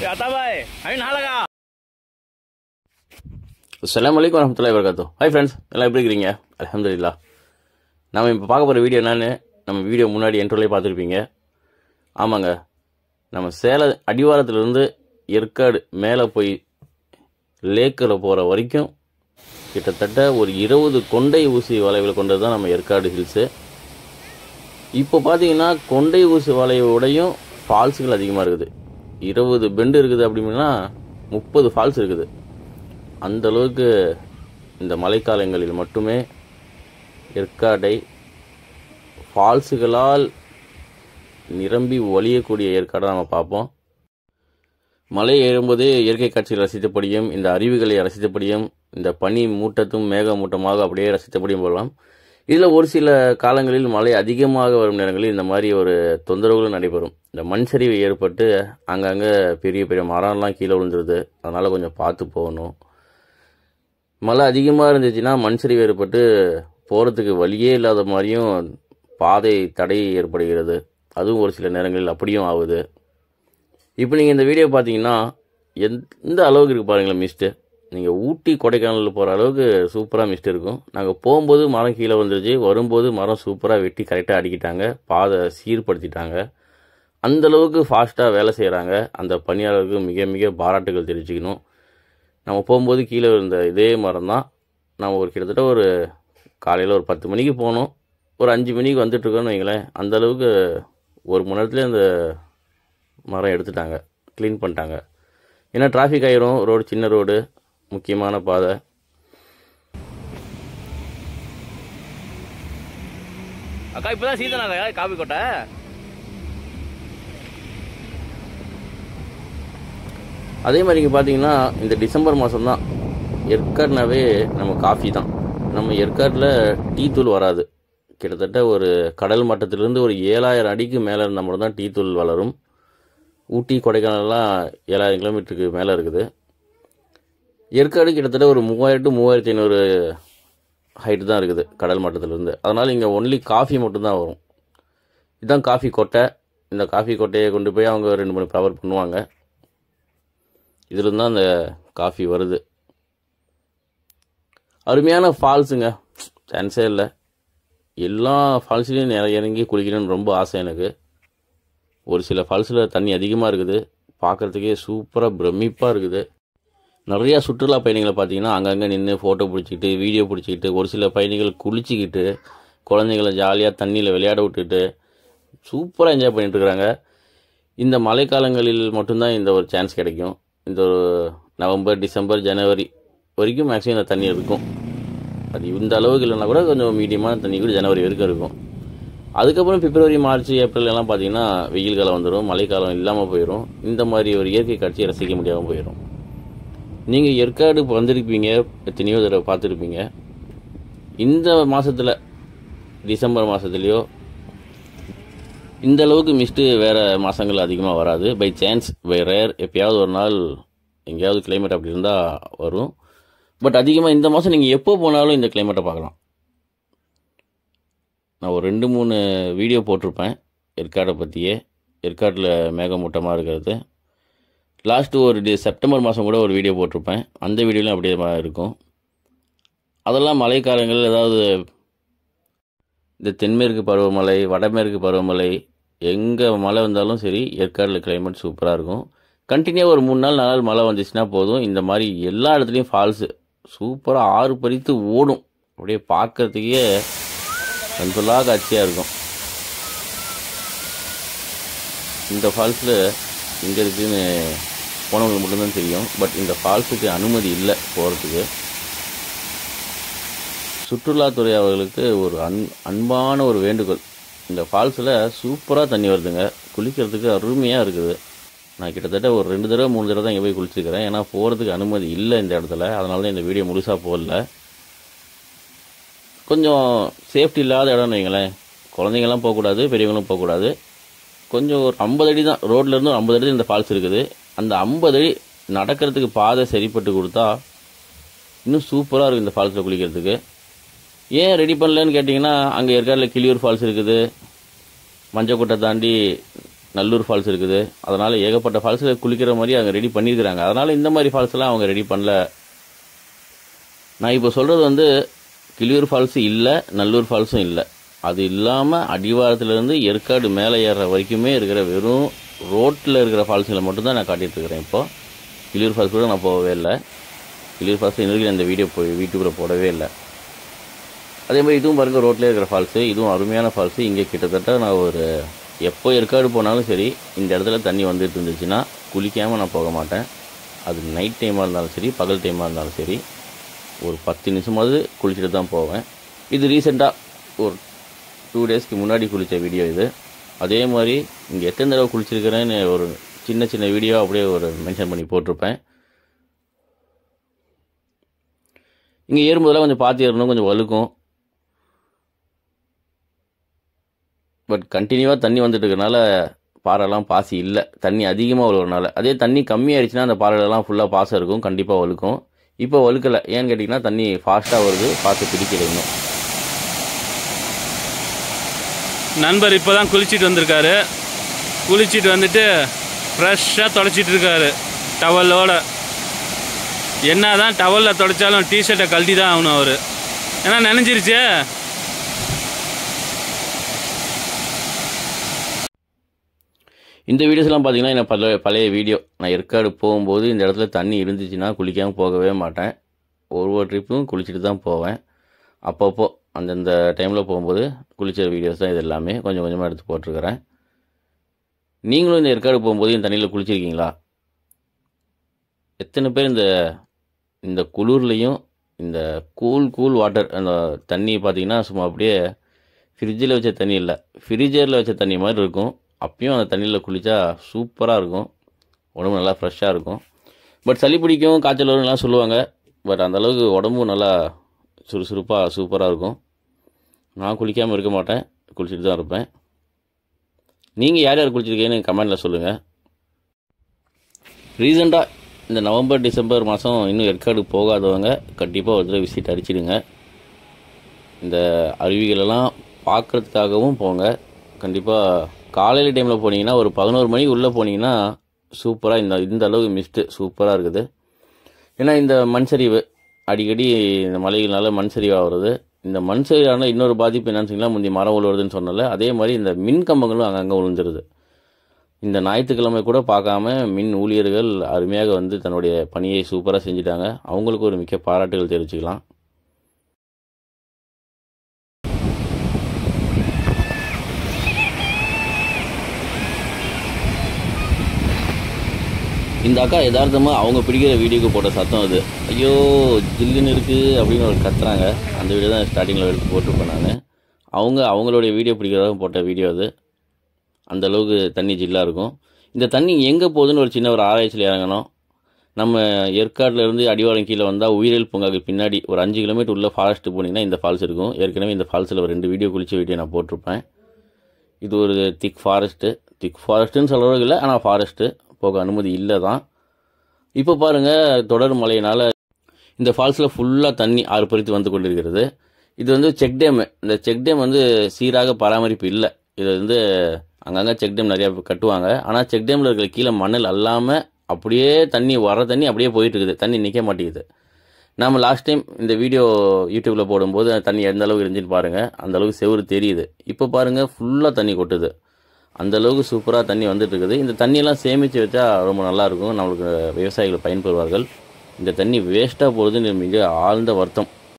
आता भाई अभी नहा लगा அஸ்ஸலாமு அலைக்கும் வரமத்துல்லாஹி வரகாத்து ஹாய் ஃப்ரெண்ட்ஸ் எல்லாம் எப்படி இருக்கிறீங்க அல்ஹம்துலில்லாஹ் நம்ம இப்போ பார்க்க போகிற வீடியோ என்னன்னு நம்ம வீடியோ முன்னாடி என்ட்ரோலே பார்த்துருப்பீங்க ஆமாங்க நம்ம சேல அடிவாரத்திலிருந்து ஏற்காடு மேலே போய் லேக்கில் போகிற வரைக்கும் கிட்டத்தட்ட ஒரு இருபது கொண்டை ஊசி வளைவில் கொண்டது தான் நம்ம ஏற்காடு ஹில்ஸு இப்போ பார்த்தீங்கன்னா கொண்டை ஊசி வளைவோடையும் ஃபால்ஸுகள் அதிகமாக இருக்குது இருபது பெண்டு இருக்குது அப்படின்னா முப்பது ஃபால்ஸ் இருக்குது அந்த அளவுக்கு இந்த மழைக்காலங்களில் மட்டுமே ஏற்காடை ஃபால்ஸுகளால் நிரம்பி ஒளியக்கூடிய ஏற்காடை நம்ம பார்ப்போம் மலை ஏறும்போது இயற்கை காட்சிகள் ரசித்தபடியும் இந்த அருவிகளை ரசித்தபடியும் இந்த பனி மூட்டத்தும் மேக மூட்டமாக அப்படியே ரசித்தபடியும் போகலாம் இதில் ஒரு சில காலங்களில் மழை அதிகமாக வரும் நேரங்களில் இந்த மாதிரி ஒரு தொந்தரவுகளும் நடைபெறும் இந்த மண் சரிவு ஏற்பட்டு அங்கங்கே பெரிய பெரிய மரம்லாம் கீழே விழுந்துருது அதனால் கொஞ்சம் பார்த்து போகணும் மழை அதிகமாக இருந்துச்சுன்னா மண் சரிவு ஏற்பட்டு போகிறதுக்கு வழியே இல்லாத மாதிரியும் பாதை தடை ஏற்படுகிறது அதுவும் ஒரு சில நேரங்களில் அப்படியும் ஆகுது இப்போ நீங்கள் இந்த வீடியோ பார்த்தீங்கன்னா எந்த அளவுக்கு இருக்குது பாருங்களேன் மிஸ்ட்டு நீங்கள் ஊட்டி கொடைக்கானல் போகிற அளவுக்கு சூப்பராக மிஸ்ட் இருக்கும் நாங்கள் போகும்போது மரம் கீழே வந்துருச்சு வரும்போது மரம் சூப்பராக வெட்டி கரெக்டாக அடிக்கிட்டாங்க பாதை சீர்படுத்திட்டாங்க அந்த அளவுக்கு ஃபாஸ்ட்டாக வேலை செய்கிறாங்க அந்த பணியாளருக்கு மிக மிக பாராட்டுகள் தெரிவிச்சுக்கணும் நம்ம போகும்போது கீழே இருந்த இதே மரம் தான் நம்ம ஒரு கிட்டத்தட்ட ஒரு காலையில் ஒரு பத்து மணிக்கு போனோம் ஒரு அஞ்சு மணிக்கு வந்துட்டுருக்கோன்னு வைங்களேன் அந்த அளவுக்கு ஒரு மணி நேரத்துலேயே அந்த மரம் எடுத்துட்டாங்க க்ளீன் பண்ணிட்டாங்க ஏன்னா டிராஃபிக் ஆயிரும் ரோடு சின்ன ரோடு முக்கியமான பாதை அக்கா இப்பதான் சீசன் ஆகா காபி கொட்டை அதே மாதிரி இங்கே பார்த்தீங்கன்னா இந்த டிசம்பர் மாதம் தான் ஏற்காடுனாவே நம்ம காஃபி தான் நம்ம ஏற்காட்டில் டீ தூள் வராது கிட்டத்தட்ட ஒரு கடல் மட்டத்திலிருந்து ஒரு ஏழாயிரம் அடிக்கு மேலே இருந்தால் மட்டும் தான் டீ தூள் வளரும் ஊட்டி கொடைக்கானல்லாம் ஏழாயிரம் கிலோமீட்டருக்கு மேலே இருக்குது ஏற்காடு கிட்டத்தட்ட ஒரு மூவாயிரம் டு மூவாயிரத்தி ஐநூறு ஹைட்டு தான் இருக்குது கடல் மட்டத்திலிருந்து அதனால் இங்கே ஒன்லி காஃபி மட்டும்தான் வரும் இதுதான் காஃபி கொட்டை இந்த காஃபி கொட்டையை கொண்டு போய் அவங்க ரெண்டு மூணு ப்ரவர் பண்ணுவாங்க இதில் தான் அந்த காஃபி வருது அருமையான ஃபால்ஸுங்க சான்ஸே இல்லை எல்லா ஃபால்ஸ்லேயும் நிறைய இறங்கி குளிக்கணும்னு ரொம்ப ஆசை எனக்கு ஒரு சில ஃபால்ஸில் தண்ணி அதிகமாக இருக்குது பார்க்குறதுக்கே சூப்பராக பிரமிப்பாக இருக்குது நிறையா சுற்றுலா பயணிகளை பார்த்தீங்கன்னா அங்கங்கே நின்று ஃபோட்டோ பிடிச்சிக்கிட்டு வீடியோ பிடிச்சிக்கிட்டு ஒரு சில பயணிகள் குளிச்சிக்கிட்டு குழந்தைங்கள ஜாலியாக தண்ணியில் விளையாட விட்டுட்டு சூப்பராக என்ஜாய் பண்ணிட்டு இருக்கிறாங்க இந்த மழைக்காலங்களில் மட்டும்தான் இந்த ஒரு சான்ஸ் கிடைக்கும் இந்த ஒரு நவம்பர் டிசம்பர் ஜனவரி வரைக்கும் மேக்ஸிமம் இந்த தண்ணி இருக்கும் அது இந்த அளவுக்கு இல்லைன்னா கூட கொஞ்சம் மீடியமான தண்ணி கூட ஜனவரி வரைக்கும் இருக்கும் அதுக்கப்புறம் பிப்ரவரி மார்ச் ஏப்ரல் எல்லாம் பார்த்தீங்கன்னா வெயில் காலம் வந்துடும் மழைக்காலம் இல்லாமல் போயிடும் இந்த மாதிரி ஒரு இயற்கை காட்சியை ரசிக்க முடியாமல் போயிடும் நீங்கள் ஏற்காடு வந்திருப்பீங்க எத்தனையோ தடவை பார்த்துருப்பீங்க இந்த மாதத்தில் டிசம்பர் மாதத்துலேயோ இந்த அளவுக்கு மிஸ்ட்டு வேறு மாதங்கள் அதிகமாக வராது பை சான்ஸ் பை ரேர் எப்பயாவது ஒரு நாள் எங்கேயாவது கிளைமேட் அப்படி இருந்தால் வரும் பட் அதிகமாக இந்த மாதம் நீங்கள் எப்போ போனாலும் இந்த கிளைமேட்டை பார்க்கலாம் நான் ஒரு ரெண்டு மூணு வீடியோ போட்டிருப்பேன் ஏற்காடை பற்றியே ஏற்காட்டில் மேகமூட்டமாக இருக்கிறது லாஸ்ட்டு ஒரு டி செப்டம்பர் மாதம் கூட ஒரு வீடியோ போட்டிருப்பேன் அந்த வீடியோலையும் அப்படியே தான் இருக்கும் அதெல்லாம் மழைக்காலங்கள் ஏதாவது இந்த தென்மேற்கு பருவமழை வடமேற்கு பருவமழை எங்கே மழை வந்தாலும் சரி ஏற்காடில் கிளைமேட் சூப்பராக இருக்கும் கண்டினியூவாக ஒரு மூணு நாள் நாலு நாள் மழை வந்துச்சுன்னா போதும் இந்த மாதிரி எல்லா இடத்துலையும் ஃபால்ஸு சூப்பராக ஆறு பறித்து ஓடும் அப்படியே பார்க்கறதுக்கே கண்கொள்ளா காட்சியாக இருக்கும் இந்த ஃபால்ஸில் எங்கே இருக்குதுன்னு போனவங்களுக்கு மட்டும்தான் தெரியும் பட் இந்த ஃபால்ஸுக்கு அனுமதி இல்லை போகிறதுக்கு சுற்றுலாத்துறை அவர்களுக்கு ஒரு அன் அன்பான ஒரு வேண்டுகோள் இந்த ஃபால்ஸில் சூப்பராக தண்ணி வருதுங்க குளிக்கிறதுக்கு அருமையாக இருக்குது நான் கிட்டத்தட்ட ஒரு ரெண்டு தடவை மூணு தடவை தான் இங்கே போய் குளிச்சுக்கிறேன் ஏன்னா போகிறதுக்கு அனுமதி இல்லை இந்த இடத்துல அதனால தான் இந்த வீடியோ முழுசாக போடல கொஞ்சம் சேஃப்டி இல்லாத இடம்னு வைங்களேன் குழந்தைங்கள்லாம் போகக்கூடாது பெரியவங்களும் போகக்கூடாது கொஞ்சம் ஒரு ஐம்பது அடி தான் ரோட்லேருந்து ஒரு ஐம்பது அடி இந்த ஃபால்ஸ் இருக்குது அந்த ஐம்பது அடி நடக்கிறதுக்கு பாதை சரிப்பட்டு கொடுத்தா இன்னும் சூப்பராக இருக்கும் இந்த ஃபால்ஸில் குளிக்கிறதுக்கு ஏன் ரெடி பண்ணலன்னு கேட்டிங்கன்னா அங்கே ஏற்காடில் கிளியூர் ஃபால்ஸ் இருக்குது மஞ்சக்குட்டை தாண்டி நல்லூர் ஃபால்ஸ் இருக்குது அதனால் ஏகப்பட்ட ஃபால்ஸில் குளிக்கிற மாதிரி அங்கே ரெடி பண்ணியிருக்கிறாங்க அதனால் இந்த மாதிரி ஃபால்ஸ்லாம் அவங்க ரெடி பண்ணல நான் இப்போ சொல்கிறது வந்து கிளியூர் ஃபால்ஸு இல்லை நல்லூர் ஃபால்ஸும் இல்லை அது இல்லாமல் அடிவாரத்துலேருந்து ஏற்காடு மேலே ஏறுற வரைக்குமே இருக்கிற வெறும் ரோட்டில் இருக்கிற ஃபால்ஸுங்களை மட்டும்தான் நான் காட்டிகிட்டு இருக்கிறேன் இப்போ கிளியூர் ஃபால்ஸ் கூட நான் போகவே இல்லை கிளியூர் ஃபால்ஸ் இன்னும் அந்த வீடியோ போய் யூடியூப்பில் போடவே இல்லை அதே மாதிரி இதுவும் பாருங்க ரோட்லேயே இருக்கிற ஃபால்ஸு இதுவும் அருமையான ஃபால்ஸு இங்கே கிட்டத்தட்ட நான் ஒரு எப்போ ஏற்காடு போனாலும் சரி இந்த இடத்துல தண்ணி வந்துட்டு இருந்துச்சுன்னா குளிக்காமல் நான் போக மாட்டேன் அது நைட் டைமாக இருந்தாலும் சரி பகல் டைமாக இருந்தாலும் சரி ஒரு பத்து நிமிஷமாவது குளிச்சுட்டு தான் போவேன் இது ரீசெண்டாக ஒரு டூ டேஸ்க்கு முன்னாடி குளித்த வீடியோ இது அதே மாதிரி இங்கே எத்தனை தடவை குளிச்சிருக்கிறேன்னு ஒரு சின்ன சின்ன வீடியோ அப்படியே ஒரு மென்ஷன் பண்ணி போட்டிருப்பேன் இங்கே ஏறும்போதெல்லாம் கொஞ்சம் பார்த்து ஏறணும் கொஞ்சம் வழுக்கும் பட் கண்டினியூவாக தண்ணி வந்துட்டு இருக்கனால பாறைலாம் பாசி இல்லை தண்ணி அதிகமாக விழுறனால அதே தண்ணி கம்மியாயிடுச்சுன்னா அந்த பாறைலாம் ஃபுல்லாக பாசம் இருக்கும் கண்டிப்பாக வழுக்கும் இப்போ வழுக்கலை ஏன்னு கேட்டிங்கன்னா தண்ணி ஃபாஸ்ட்டாக வருது பார்த்து பிடிக்கல இன்னும் நண்பர் இப்போ தான் குளிச்சுட்டு வந்திருக்காரு குளிச்சுட்டு வந்துட்டு ஃப்ரெஷ்ஷாக தொடச்சிட்டு இருக்காரு டவலோட என்ன தான் டவலில் தொடச்சாலும் டிஷர்ட்டை கழட்டி தான் ஆகணும் அவர் ஏன்னா நினைஞ்சிருச்சே இந்த வீடியோஸ்லாம் பார்த்தீங்கன்னா என்ன பழைய பழைய வீடியோ நான் ஏற்காடு போகும்போது இந்த இடத்துல தண்ணி இருந்துச்சுன்னா குளிக்காமல் போகவே மாட்டேன் ஒரு ஒரு ட்ரிப்பும் குளிச்சுட்டு தான் போவேன் அப்பப்போ அந்தந்த டைமில் போகும்போது குளிச்ச வீடியோஸ் தான் இது எல்லாமே கொஞ்சம் கொஞ்சமாக எடுத்து போட்டிருக்கிறேன் நீங்களும் இந்த ஏற்காடு போகும்போது இந்த தண்ணியில் குளிச்சிருக்கீங்களா எத்தனை பேர் இந்த இந்த குளிர்லையும் இந்த கூல் கூல் வாட்டர் அந்த தண்ணி பார்த்தீங்கன்னா சும்மா அப்படியே ஃப்ரிட்ஜில் வச்ச தண்ணி இல்லை ஃப்ரிஜரில் வச்ச தண்ணி மாதிரி இருக்கும் அப்பயும் அந்த தண்ணியில் குளித்தா சூப்பராக இருக்கும் உடம்பு நல்லா ஃப்ரெஷ்ஷாக இருக்கும் பட் சளி பிடிக்கும் காய்ச்சல் வரும்லாம் சொல்லுவாங்க பட் அந்த அளவுக்கு உடம்பும் நல்லா சுறுசுறுப்பாக சூப்பராக இருக்கும் நான் குளிக்காமல் இருக்க மாட்டேன் குளிச்சுட்டு தான் இருப்பேன் நீங்கள் யார் யார் குளிச்சிருக்கீங்கன்னு கமெண்டில் சொல்லுங்கள் ரீசெண்டாக இந்த நவம்பர் டிசம்பர் மாதம் இன்னும் ஏற்காடு போகாதவங்க கண்டிப்பாக ஒரு தடவை விசிட் அடிச்சிடுங்க இந்த அருவிகளெல்லாம் பார்க்குறதுக்காகவும் போங்க கண்டிப்பாக காலையில் டைமில் போனீங்கன்னா ஒரு பதினோரு மணிக்கு உள்ளே போனீங்கன்னா சூப்பராக இந்த இந்த அளவுக்கு மிஸ்ட்டு சூப்பராக இருக்குது ஏன்னா இந்த மண் சரிவு அடிக்கடி இந்த மலைகள்னால மண் சரிவாக வருது இந்த மண் சரிவான இன்னொரு பாதிப்பு என்னன்னு சொன்னீங்கன்னா முந்தி மரம் விழுவுறதுன்னு சொன்னல அதே மாதிரி இந்த மின் கம்பங்களும் அங்கங்கே விழுந்துருது இந்த ஞாயிற்றுக்கிழமை கூட பார்க்காம மின் ஊழியர்கள் அருமையாக வந்து தன்னுடைய பணியை சூப்பராக செஞ்சுட்டாங்க அவங்களுக்கு ஒரு மிக்க பாராட்டுகள் தெரிவிச்சுக்கலாம் இந்த அக்கா யதார்த்தமாக அவங்க பிடிக்கிற வீடியோக்கு போட்ட சத்தம் அது ஐயோ ஜில்லுன்னு இருக்குது அப்படின்னு ஒரு கத்துறாங்க அந்த வீடியோ தான் ஸ்டார்டிங்கில் எடுத்து போட்டிருப்பேன் நான் அவங்க அவங்களுடைய வீடியோ பிடிக்கிறதாக போட்ட வீடியோ அது அந்த அளவுக்கு தண்ணி ஜில்லாக இருக்கும் இந்த தண்ணி எங்கே போகுதுன்னு ஒரு சின்ன ஒரு ஆராய்ச்சியில் இறங்கணும் நம்ம ஏற்காடுல இருந்து அடிவாரம் கீழே வந்தால் உயிரியல் பூங்காக்கு பின்னாடி ஒரு அஞ்சு கிலோமீட்டர் உள்ள ஃபாரஸ்ட்டு போனீங்கன்னா இந்த ஃபால்ஸ் இருக்கும் ஏற்கனவே இந்த ஃபால்ஸில் ஒரு ரெண்டு வீடியோ குளிச்ச வீடியோ நான் போட்டிருப்பேன் இது ஒரு திக் ஃபாரஸ்ட்டு திக் ஃபாரஸ்ட்டுன்னு சொல்கிறவங்க இல்லை ஆனால் ஃபாரஸ்ட்டு போக அனுமதி இல்லை தான் இப்போ பாருங்கள் தொடர் மழையினால் இந்த ஃபால்ஸில் ஃபுல்லாக தண்ணி ஆர்ப்பரித்து வந்து கொண்டிருக்கிறது இது வந்து செக் டேமு இந்த செக் டேம் வந்து சீராக பராமரிப்பு இல்லை இது வந்து அங்கங்கே செக் டேம் நிறையா கட்டுவாங்க ஆனால் செக் டேமில் இருக்கிற கீழே மணல் அல்லாமல் அப்படியே தண்ணி வர தண்ணி அப்படியே போயிட்டு இருக்குது தண்ணி நிற்க மாட்டேங்குது நாம் லாஸ்ட் டைம் இந்த வீடியோ யூடியூப்பில் போடும்போது அந்த தண்ணி எந்த அளவுக்கு இருந்துச்சுன்னு பாருங்கள் அந்த அளவுக்கு செவுறு தெரியுது இப்போ பாருங்கள் ஃபுல்லாக தண்ணி கொட்டுது அந்த அளவுக்கு சூப்பராக தண்ணி வந்துட்டு இருக்குது இந்த தண்ணியெல்லாம் சேமித்து வச்சா ரொம்ப நல்லாயிருக்கும் நம்மளுக்கு விவசாயிகள் பயன்பெறுவார்கள் இந்த தண்ணி வேஸ்ட்டாக போகிறதுன்னு மிக ஆழ்ந்த வருத்தம்